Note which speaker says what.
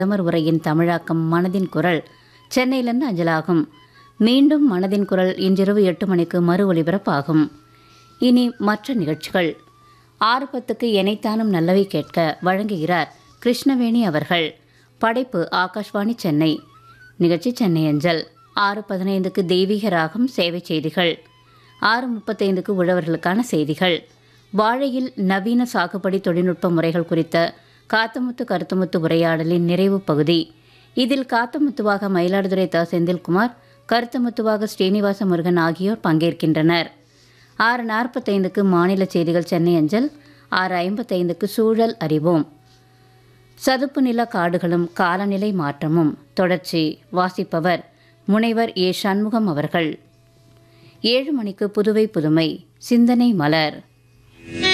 Speaker 1: பிரதமர் உரையின் தமிழாக்கம் மனதின் குரல் சென்னையிலிருந்து அஞ்சலாகும் மீண்டும் மனதின் குரல் இன்றிரவு எட்டு மணிக்கு மறு ஒலிபரப்பாகும் இனி மற்ற நிகழ்ச்சிகள் ஆறு பத்துக்கு எனைத்தானும் நல்லவை கேட்க வழங்குகிறார் கிருஷ்ணவேணி அவர்கள் படைப்பு ஆகாஷ்வாணி சென்னை நிகழ்ச்சி சென்னை அஞ்சல் ஆறு பதினைந்துக்கு தெய்வீக ராகம் சேவை செய்திகள் ஆறு முப்பத்தைந்துக்கு உழவர்களுக்கான செய்திகள் வாழையில் நவீன சாகுபடி தொழில்நுட்ப முறைகள் குறித்த காத்தமுத்து கருத்துமுத்து உரையாடலின் நிறைவு பகுதி இதில் காத்தமுத்துவாக மயிலாடுதுறை த செந்தில்குமார் கருத்தமுத்துவாக ஸ்ரீனிவாச முருகன் ஆகியோர் பங்கேற்கின்றனர் ஆறு நாற்பத்தைந்துக்கு மாநில செய்திகள் சென்னை அஞ்சல் ஆறு ஐம்பத்தைந்துக்கு சூழல் அறிவோம் சதுப்பு நில காடுகளும் காலநிலை மாற்றமும் தொடர்ச்சி வாசிப்பவர் முனைவர் ஏ சண்முகம் அவர்கள் ஏழு மணிக்கு புதுவை புதுமை சிந்தனை மலர்